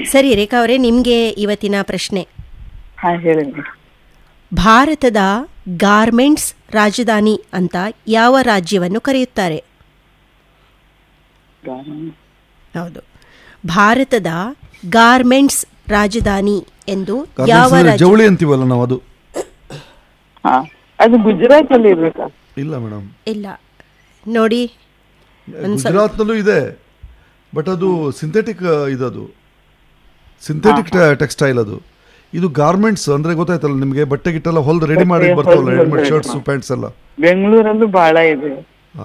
ಸರಿ ರೇಖಾ ಅವರೇ ನಿಮಗೆ ಇವತ್ತಿನ ಪ್ರಶ್ನೆ ಹಾ ಹೇಳಿ ಮೇಡಮ್ ಭಾರತದ ಗಾರ್ಮೆಂಟ್ಸ್ ರಾಜಧಾನಿ ಅಂತ ಯಾವ ರಾಜ್ಯವನ್ನು ಕರೆಯುತ್ತಾರೆ ಹೌದು ಭಾರತದ ಗಾರ್ಮೆಂಟ್ಸ್ ರಾಜಧಾನಿ ಎಂದು ಯಾವ Garments ಅಂದ್ರೆ ರಾಜ್ಯ ಜವಳಿ ಅಂತೀವಲ್ಲ ನಾವು ಅದು ಹಾ ಅದು ಗುಜರಾತ್ ಅಲ್ಲಿ ಇರ್ಬೇಕಾ ಇಲ್ಲ ಮೇಡಮ್ ಇಲ್ಲ ನೋಡಿ ಗುಜರಾತ್ನಲ್ಲೂ ಇದೆ ಬಟ್ ಅದು ಸಿಂಥೆಟಿಕ್ ಇದದು ಸಿಂಥೆಟಿಕ್ ಟೆಕ್ಸ್ಟೈಲ್ ಅದು ಇದು ಗಾರ್ಮೆಂಟ್ಸ್ ಅಂದ್ರೆ ಗೊತ್ತಾಯ್ತಲ್ಲ ನಿಮಗೆ ಬಟ್ಟೆ ಗಿಟ್ಟೆಲ್ಲ ಹೊಲ್ದು ರೆಡಿ ಮಾಡಿ ಬಟ್ಟೆ ಬರ್ತಾವಲ್ಲ ಹೊಲ್ದು ರೆಡಿಮೇಡ್ ready ಶರ್ಟ್ಸ್ ಪ್ಯಾಂಟ್ಸ್ ಎಲ್ಲ ಬೆಂಗಳೂರಲ್ಲೂ ಬಹಳ ಇದೆ ಆ,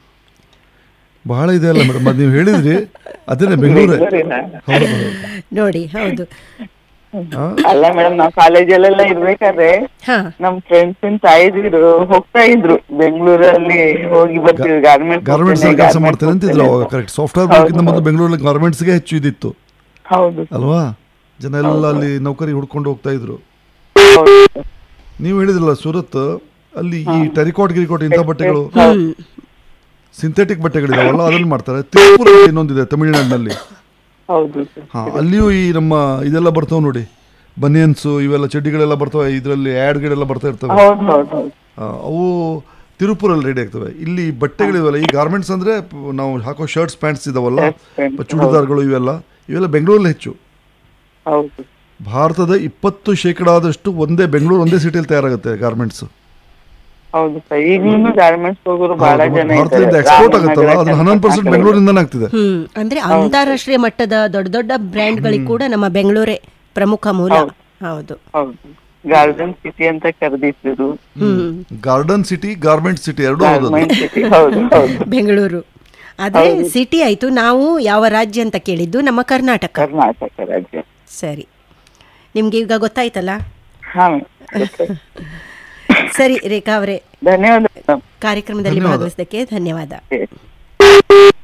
ಬಹಳ ಇದೆ ಅಲ್ಲ ಮೇಡಮ್ ಅದು ನೀವು ಹೇಳಿದ್ರಿ ಅದೇನೆ ಬೆಂಗಳೂರೇ ಬೆಂಗಳೂರಿನ? ಹೌದು ಹೌದು. ನೋಡಿ ಹೌದು ಆ, ಅಲ್ಲ ಮೇಡಮ್ ನಾವು ಕಾಲೇಜಲ್ಲೆಲ್ಲ ಇರ್ಬೇಕಾದ್ರೆ ಹಾ ನಮ್ ಫ್ರೆಂಡ್ಸ್ ತಾಯಿದಿರು ಹೋಗ್ತಾ ಇದ್ರು ಬೆಂಗಳೂರಲ್ಲಿ ಹೋಗಿ ಬರ್ತೀವಿ ಗಾರ್ಮೆಂಟ್ಸ್ ಗಾರ್ಮೆಂಟ್ಸ್ ಅಲ್ಲಿ ಕೆಲಸ ಮಾಡ್ತೇನೆ ಅಂತಿದ್ರು ಅವಾಗ ಕರೆಕ್ಟ್ ಸಾಫ್ಟ್ವೇರ್ ವರ್ಕಿಂತ ಮೊದಲು ಬೆಂಗಳೂರಲ್ಲಿ ಗಾರ್ಮೆಂಟ್ಸ್ಗೆ ಹೆಚ್ಚು ಇದಿತ್ತು ಹೌದು ಅಲ್ವಾ ಜನ ಎಲ್ಲ ಅಲ್ಲಿ ನೌಕರಿ ಹುಡ್ಕೊಂಡು ಹೋಗ್ತಾ ಇದ್ರು ಹೌದು. ನೀವು ಹೇಳಿದ್ರಲ್ಲ ಸೂರತ್ ಅಲ್ಲಿ ಈ ಟೆರಿಕಾಟ್ ಗಿರಿಕಾಟ್ ಇಂಥ ಬಟ್ಟೆಗಳು ಸಿಂಥೆಟಿಕ್ ಬಟ್ಟೆಗಳಿದಾವಲ್ಲ ಅದನ್ನು ಮಾಡ್ತಾರೆ ತಿರುಪುರ ಇನ್ನೊಂದಿದೆ ತಮಿಳುನಾಡಿನಲ್ಲಿ ಹೌದು ಸರ್ ಹಾ ಅಲ್ಲಿಯೂ ಈ ನಮ್ಮ ಇದೆಲ್ಲ ಬರ್ತಾವೆ ನೋಡಿ ಬನಿಯನ್ಸು ಇವೆಲ್ಲ ಚಡ್ಡಿಗಳೆಲ್ಲ ಬರ್ತವೆ ಇದರಲ್ಲಿ ಆ್ಯಡ್ಗಳೆಲ್ಲ ಬರ್ತಾ ಇರ್ತವೆ ಹೌದು ಹೌದು ಹೌದು ಆ, ಅವು ತಿರುಪುರಲ್ಲಿ ರೆಡಿ ಆಗ್ತವೆ ಇಲ್ಲಿ ಬಟ್ಟೆಗಳಿವೆಲ್ಲ ಈ ಗಾರ್ಮೆಂಟ್ಸ್ ಅಂದ್ರೆ ಪ- ನಾವು ಹಾಕೋ ಶರ್ಟ್ಸ್ ಪ್ಯಾಂಟ್ಸ್ ಇದಾವಲ್ಲ Shirts, pants, ಪ- ಚೂಡಿದಾರ್ಗಳು ಇವೆಲ್ಲ ಇವೆಲ್ಲ ಬೆಂಗಳೂರಲ್ಲಿ ಹೆಚ್ಚು ಹೌದು ಭಾರತದ ಇಪ್ಪತ್ತು ಶೇಕಡಾದಷ್ಟು ಒಂದೇ ಬೆಂಗಳೂರು ಒಂದೇ ಸಿಟಿಯಲ್ಲಿ ತಯಾರಾಗುತ್ತೆ ಗಾರ್ಮೆಂಟ್ಸ್ ಹೌದು ಸರ್ ಈಗ್ಲೂ ಗಾರ್ಮೆಂಟ್ಸ್ ಹೋಗೋರು ಬಹಳ ಜನ ಭಾರತದಿಂದ ಇದ್ದಾರೆ. ಎಕ್ಸ್ಪೋರ್ಟ್ ಆಗುತ್ತಲ್ಲ ರಾಮನಗರ, ಅದ್ರ ಹನ್ನೊಂದು ಪರ್ಸೆಂಟ್ ಚನ್ನಪಟ್ಟಣ. ಬೆಂಗಳೂರಿಂದನೇ ಆಗ್ತಿದೆ ಹ್ಮ್ ಅಂದ್ರೆ ಅಂತಾರಾಷ್ಟ್ರೀಯ ಮಟ್ಟದ ದೊಡ್ಡ ದೊಡ್ಡ ಬ್ರ್ಯಾಂಡ್ಗಳಿಗೆ ಕೂಡ ನಮ್ಮ ಬೆಂಗಳೂರೇ ಪ್ರಮುಖ ಮೂಲ ಹೌದು ಹೌದು ಗಾರ್ಡನ್ ಸಿಟಿ ಅಂತ ಕರೆದಿದ್ರು ಹ್ಮ್ ಗಾರ್ಡನ್ ಸಿಟಿ ಗಾರ್ಮೆಂಟ್ ಸಿಟಿ ಎರಡೂ ಹೌದು ಗಾರ್ಮೆಂಟ್ ಸಿಟಿ ಹೌದು ಹೌದು ಬೆಂಗಳೂರು ಆದ್ರೆ ಸಿಟಿ ಆಯ್ತು ನಾವು ಯಾವ ರಾಜ್ಯ ಅಂತ ಕೇಳಿದ್ದು ನಮ್ಮ ಕರ್ನಾಟಕ ಕರ್ನಾಟಕ ರಾಜ್ಯ ಸರಿ ನಿಮ್ಗೆ ಈಗ ಗೊತ್ತಾಯ್ತಲ್ಲ ಹಾ ಮೇಡಮ್. ಸರಿ ರೇಖಾ ಅವರೇ ಧನ್ಯವಾದ ಮೇಡಮ್ ಕಾರ್ಯಕ್ರಮದಲ್ಲಿ ಧನ್ಯವಾದ. ಭಾಗವಹಿಸಿದ್ದಕ್ಕೆ ಧನ್ಯವಾದ Okay.